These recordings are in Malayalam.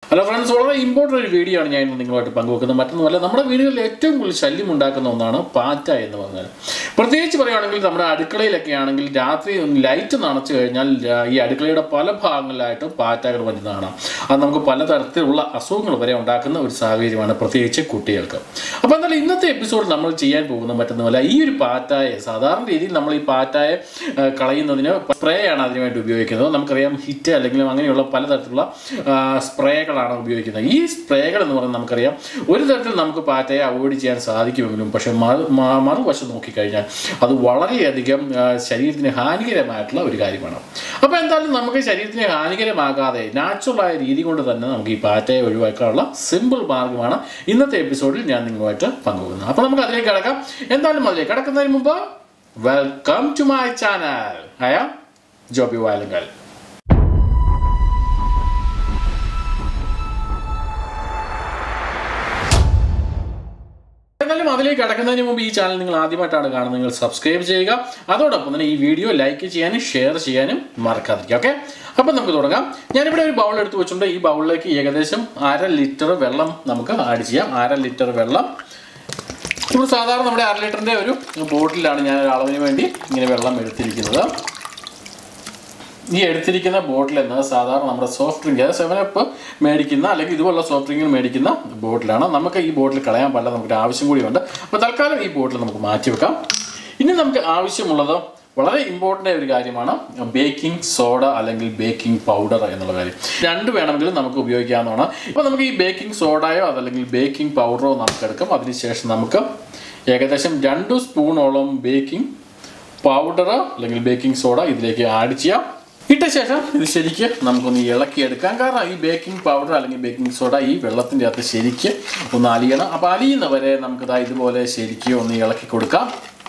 ഹലോ ഫ്രണ്ട്സ് വളരെ ഇമ്പോർട്ടൻ്റ് ഒരു വീഡിയോ ആണ് ഞാൻ ഇന്ന് നിങ്ങളുമായിട്ട് പങ്കുവെക്കുന്നത് മറ്റൊന്നുമല്ല നമ്മുടെ വീടുകളിൽ ഏറ്റവും കൂടുതൽ ശല്യം ഉണ്ടാക്കുന്ന ഒന്നാണ് പാറ്റ എന്ന് പറഞ്ഞാൽ പ്രത്യേകിച്ച് പറയുകയാണെങ്കിൽ നമ്മുടെ അടുക്കളയിലൊക്കെ ആണെങ്കിൽ രാത്രി ലൈറ്റ് നനച്ചു കഴിഞ്ഞാൽ ആ, ഈ അടുക്കളയുടെ പല ഭാഗങ്ങളിലായിട്ടും പാറ്റകൾ വരുന്നത് കാണാം അത് നമുക്ക് പലതരത്തിലുള്ള അസുഖങ്ങൾ വരെ ഉണ്ടാക്കുന്ന ഒരു സാഹചര്യമാണ് പ്രത്യേകിച്ച് കുട്ടികൾക്ക് അപ്പോൾ എന്തായാലും ഇന്നത്തെ എപ്പിസോഡ് നമ്മൾ ചെയ്യാൻ പോകുന്ന മറ്റൊന്നുമല്ല ഈ ഒരു പാറ്റായെ സാധാരണ രീതിയിൽ നമ്മൾ ഈ പാറ്റായെ ആ, കളയുന്നതിന് സ്പ്രേ ആണ് അതിനുവേണ്ടി ഉപയോഗിക്കുന്നത് നമുക്കറിയാം ഹിറ്റ് അല്ലെങ്കിൽ അങ്ങനെയുള്ള പലതരത്തിലുള്ള ആ, സ്പ്രേകളാണ് ഉപയോഗിക്കുന്നത് ഈ സ്പ്രേകൾ എന്ന് പറയുന്നത് നമുക്കറിയാം ഒരു തരത്തിൽ നമുക്ക് പാറ്റയെ അവോയ്ഡ് ചെയ്യാൻ സാധിക്കുമെങ്കിലും പക്ഷേ മറു മ- മറുവശം നോക്കിക്കഴിഞ്ഞാൽ അത് വളരെയധികം ആ, ശരീരത്തിന് ഹാനികരമായിട്ടുള്ള ഒരു കാര്യമാണ് അപ്പോൾ എന്തായാലും നമുക്ക് ശരീരത്തിന് ഹാനികരമാകാതെ നാച്ചുറലായ രീതി കൊണ്ട് തന്നെ നമുക്ക് ഈ പാറ്റയെ ഒഴിവാക്കാനുള്ള സിമ്പിൾ മാർഗ്ഗമാണ് ഇന്നത്തെ എപ്പിസോഡിൽ ഞാൻ നിങ്ങളുമായിട്ട് പങ്കുവെക്കുന്നത് അപ്പോൾ നമുക്ക് അതിലേക്ക് കിടക്കാം എന്തായാലും അതിലേക്ക് കിടക്കുന്നതിന് മുമ്പ് വെൽക്കം ടു മൈ ചാനൽ ആയ ജോബി വാലങ്കൽ എന്നാലും അതിലേക്ക് കടക്കുന്നതിന് മുമ്പ് ഈ ചാനൽ നിങ്ങൾ ആദ്യമായിട്ടാണ് കാണുന്നത് നിങ്ങൾ സബ്സ്ക്രൈബ് ചെയ്യുക അതോടൊപ്പം തന്നെ ഈ വീഡിയോ ലൈക്ക് ചെയ്യാനും ഷെയർ ചെയ്യാനും മറക്കാതിരിക്കുക ഓക്കെ അപ്പം നമുക്ക് തുടങ്ങാം ഞാനിവിടെ ഒരു ബൗൾ എടുത്ത് വെച്ചിട്ടുണ്ട് ഈ ബൗളിലേക്ക് ഏകദേശം അര ലിറ്റർ വെള്ളം നമുക്ക് ആഡ് ചെയ്യാം അര ലിറ്റർ വെള്ളം ഇപ്പോൾ സാധാരണ നമ്മുടെ അര ലിറ്ററിൻ്റെ ഒരു ബോട്ടിലാണ് ഞാൻ ഒരു അളവിന് വേണ്ടി ഇങ്ങനെ വെള്ളം എടുത്തിരിക്കുന്നത് ഈ എടുത്തിരിക്കുന്ന ബോട്ടിൽ എന്നത് സാധാരണ നമ്മുടെ സോഫ്റ്റ് ഡ്രിങ്ക് അതായത് സെവൻ അപ്പ് മേടിക്കുന്ന അല്ലെങ്കിൽ ഇതുപോലുള്ള സോഫ്റ്റ് ഡ്രിങ്ക് മേടിക്കുന്ന ബോട്ടിലാണ് നമുക്ക് ഈ ബോട്ടിൽ കളയാൻ പാടില്ല നമുക്ക് ആവശ്യം കൂടിയുണ്ട് അപ്പോൾ തൽക്കാലം ഈ ബോട്ടിൽ നമുക്ക് മാറ്റി വെക്കാം ഇനി നമുക്ക് ആവശ്യമുള്ളത് വളരെ ഇമ്പോർട്ടൻ്റ് ആയ ഒരു കാര്യമാണ് ബേക്കിംഗ് സോഡ അല്ലെങ്കിൽ ബേക്കിംഗ് പൗഡർ എന്നുള്ള കാര്യം രണ്ട് വേണമെങ്കിലും നമുക്ക് ഉപയോഗിക്കാവുന്നതാണ് ഇപ്പോൾ നമുക്ക് ഈ ബേക്കിംഗ് സോഡയോ അതല്ലെങ്കിൽ ബേക്കിംഗ് പൗഡറോ നമുക്ക് എടുക്കാം അതിനുശേഷം നമുക്ക് ഏകദേശം രണ്ട് സ്പൂണോളം ബേക്കിംഗ് പൗഡർ അല്ലെങ്കിൽ ബേക്കിംഗ് സോഡ ഇതിലേക്ക് ആഡ് ചെയ്യാം ഇട്ട ശേഷം ഇത് ശരിക്ക് നമുക്കൊന്ന് ഇളക്കിയെടുക്കാം കാരണം ഈ ബേക്കിംഗ് പൗഡർ അല്ലെങ്കിൽ ബേക്കിംഗ് സോഡ ഈ വെള്ളത്തിൻ്റെ അകത്ത് ശരിക്ക് ഒന്ന് അലിയണം അപ്പോൾ അലിയുന്നവരെ നമുക്കിതാ ഇതുപോലെ ശരിക്ക് ഒന്ന് ഇളക്കി കൊടുക്കാം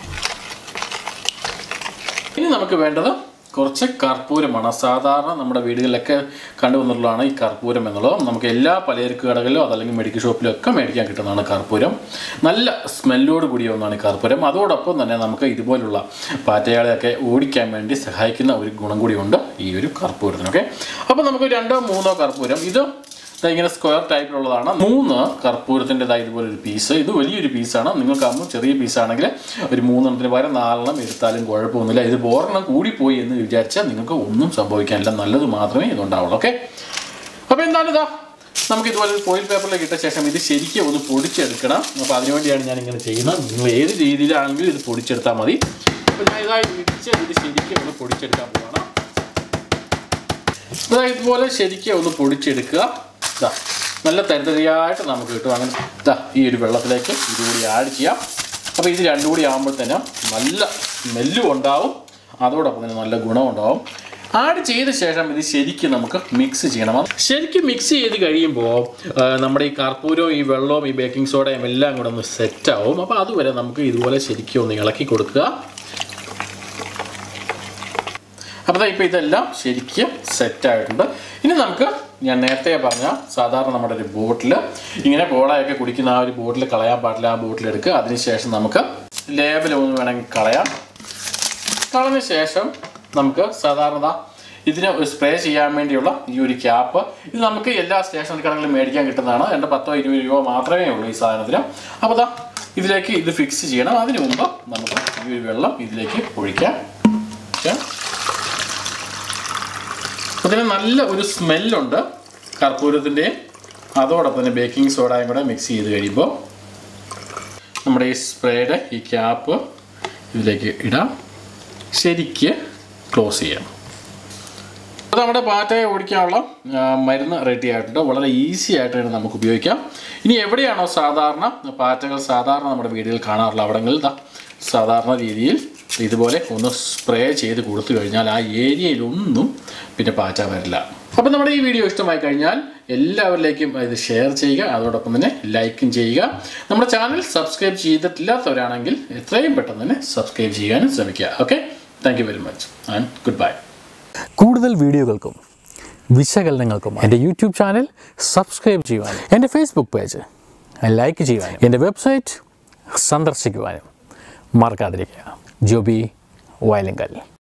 ഇനി നമുക്ക് വേണ്ടത് കുറച്ച് കർപ്പൂരമാണ് സാധാരണ നമ്മുടെ വീടുകളിലൊക്കെ കണ്ടുവന്നിട്ടുള്ളതാണ് ഈ കർപ്പൂരം എന്നുള്ളത് നമുക്ക് എല്ലാ പലചരക്ക് കടകളിലോ അതല്ലെങ്കിൽ മെഡിക്കൽ ഷോപ്പിലോ ഒക്കെ മേടിക്കാൻ കിട്ടുന്നതാണ് കർപ്പൂരം നല്ല സ്മെല്ലോട് കൂടിയ ഒന്നാണ് ഈ കർപ്പൂരം അതോടൊപ്പം തന്നെ നമുക്ക് ഇതുപോലുള്ള പാറ്റകളെയൊക്കെ ഓടിക്കാൻ വേണ്ടി സഹായിക്കുന്ന ഒരു ഗുണം കൂടിയുണ്ട് ഈ ഒരു കർപ്പൂരത്തിനൊക്കെ അപ്പോൾ നമുക്ക് രണ്ടോ മൂന്നോ കർപ്പൂരം ഇത് ദാ ഇങ്ങനെ സ്ക്വയർ ടൈപ്പിലുള്ളതാണ് മൂന്ന് കർപ്പൂരത്തിൻ്റെതായ ഇതുപോലെ ഒരു പീസ് ഇത് വലിയൊരു പീസാണ് നിങ്ങൾക്കാകുമ്പോൾ ചെറിയ പീസാണെങ്കിൽ ഒരു മൂന്നെണ്ണത്തിന് പകരം നാലെണ്ണം എടുത്താലും കുഴപ്പമൊന്നുമില്ല ഇത് ഒരെണ്ണം കൂടിപ്പോയി എന്ന് വിചാരിച്ചാൽ നിങ്ങൾക്ക് ഒന്നും സംഭവിക്കാനില്ല നല്ലത് മാത്രമേ ഇതുണ്ടാവുള്ളൂ ഓക്കെ അപ്പോൾ എന്തായാലും ഇതാ നമുക്ക് ഇതുപോലെ ഫോയിൽ പേപ്പറിലേക്ക് ഇട്ട ശേഷം ഇത് ശരിക്കും ഒന്ന് പൊടിച്ചെടുക്കണം അപ്പോൾ അതിനുവേണ്ടിയാണ് ഞാൻ ഇങ്ങനെ ചെയ്യുന്നത് നിങ്ങൾ ഏത് രീതിയിലാണെങ്കിലും ഇത് പൊടിച്ചെടുത്താൽ മതി അപ്പോൾ ഞാൻ ഇതായി ഇടിച്ച് ഇത് ശരിക്കും ഒന്ന് പൊടിച്ചെടുക്കാൻ പോവാണ് ഇതാ ഇതുപോലെ ശരിക്കും ഒന്ന് പൊടിച്ചെടുക്കുക ഇതാ നല്ല തരിതരിയായിട്ട് നമുക്ക് കിട്ടും അങ്ങനെ ഇതാ ഈ ഒരു വെള്ളത്തിലേക്ക് ഇതുകൂടി ആഡ് ചെയ്യാം അപ്പോൾ ഇത് രണ്ടും കൂടി ആകുമ്പോൾ തന്നെ നല്ല സ്മെല്ലും ഉണ്ടാവും അതോടൊപ്പം തന്നെ നല്ല ഗുണം ഉണ്ടാവും ആഡ് ചെയ്ത ശേഷം ഇത് ശരിക്കും നമുക്ക് മിക്സ് ചെയ്യണം അത് ശരിക്കും മിക്സ് ചെയ്ത് കഴിയുമ്പോൾ ആ, നമ്മുടെ ഈ കർപ്പൂരവും ഈ വെള്ളവും ഈ ബേക്കിംഗ് സോഡയും എല്ലാം കൂടെ ഒന്ന് സെറ്റാവും അപ്പോൾ അതുവരെ നമുക്ക് ഇതുപോലെ ശരിക്കും ഒന്ന് ഇളക്കി കൊടുക്കുക അപ്പോൾ ഇപ്പോൾ ഇതെല്ലാം ശരിക്കും സെറ്റായിട്ടുണ്ട് ഇനി നമുക്ക് ഞാൻ നേരത്തെ പറഞ്ഞ സാധാരണ നമ്മുടെ ഒരു ബോട്ടിൽ ഇങ്ങനെ കോളയൊക്കെ കുടിക്കുന്ന ആ ഒരു ബോട്ടിൽ കളയാൻ പാടില്ല ആ ബോട്ടിൽ എടുക്കുക അതിനുശേഷം നമുക്ക് ലേബൽ ഒന്ന് വേണമെങ്കിൽ കളയാം കളഞ്ഞ ശേഷം നമുക്ക് സാധാരണ ദാ ഇതിന് സ്പ്രേ ചെയ്യാൻ വേണ്ടിയുള്ള ഈ ഒരു ക്യാപ്പ് ഇത് നമുക്ക് എല്ലാ സ്റ്റേഷനറി കടകളിലും മേടിക്കാൻ കിട്ടുന്നതാണ് രണ്ട് പത്തോ ഇരുപത് രൂപ മാത്രമേ ഉള്ളൂ ഈ സാധനത്തിന് അപ്പോൾ ദാ ഇതിലേക്ക് ഇത് ഫിക്സ് ചെയ്യണം അതിന് മുമ്പ് നമുക്ക് ഈ ഒരു വെള്ളം ഇതിലേക്ക് ഒഴിക്കാം ഓക്കെ അതിന് നല്ല ഒരു സ്മെല്ലുണ്ട് കർപ്പൂരത്തിൻ്റെയും അതോടൊപ്പം തന്നെ ബേക്കിംഗ് സോഡയും കൂടെ മിക്സ് ചെയ്ത് കഴിയുമ്പോൾ നമ്മുടെ ഈ സ്പ്രേയുടെ ഈ ക്യാപ്പ് ഇതിലേക്ക് ഇടാം ശരിക്ക് ക്ലോസ് ചെയ്യാം അപ്പോൾ നമ്മുടെ പാറ്റയെ ഓടിക്കാനുള്ള ആ, മരുന്ന് റെഡി ആയിട്ടുണ്ട് വളരെ ഈസി ആയിട്ട് തന്നെ നമുക്ക് ഉപയോഗിക്കാം ഇനി എവിടെയാണോ സാധാരണ പാറ്റകൾ സാധാരണ നമ്മുടെ വീടുകളിൽ കാണാറുള്ള അവിടങ്ങളിൽ ദാ സാധാരണ രീതിയിൽ ഇതുപോലെ ഒന്ന് സ്പ്രേ ചെയ്ത് കൊടുത്തു കഴിഞ്ഞാൽ ആ ഏരിയയിലൊന്നും പിന്നെ പാറ്റ വരില്ല അപ്പോൾ നമ്മുടെ ഈ വീഡിയോ ഇഷ്ടമായി കഴിഞ്ഞാൽ എല്ലാവരിലേക്കും ഇത് ഷെയർ ചെയ്യുക അതോടൊപ്പം തന്നെ ലൈക്കും ചെയ്യുക നമ്മുടെ ചാനൽ സബ്സ്ക്രൈബ് ചെയ്തിട്ടില്ലാത്തവരാണെങ്കിൽ എത്രയും പെട്ടെന്ന് തന്നെ സബ്സ്ക്രൈബ് ചെയ്യാനും ശ്രമിക്കുക okay thank you very much and goodbye കൂടുതൽ വീഡിയോകൾക്കും വിശകലനങ്ങൾക്കും എൻ്റെ യൂട്യൂബ് ചാനൽ സബ്സ്ക്രൈബ് ചെയ്യുവാനും എൻ്റെ ഫേസ്ബുക്ക് പേജ് ലൈക്ക് ചെയ്യുവാനും എൻ്റെ വെബ്സൈറ്റ് സന്ദർശിക്കുവാനും മറക്കാതിരിക്കുക ജോബി വയലിങ്കൽ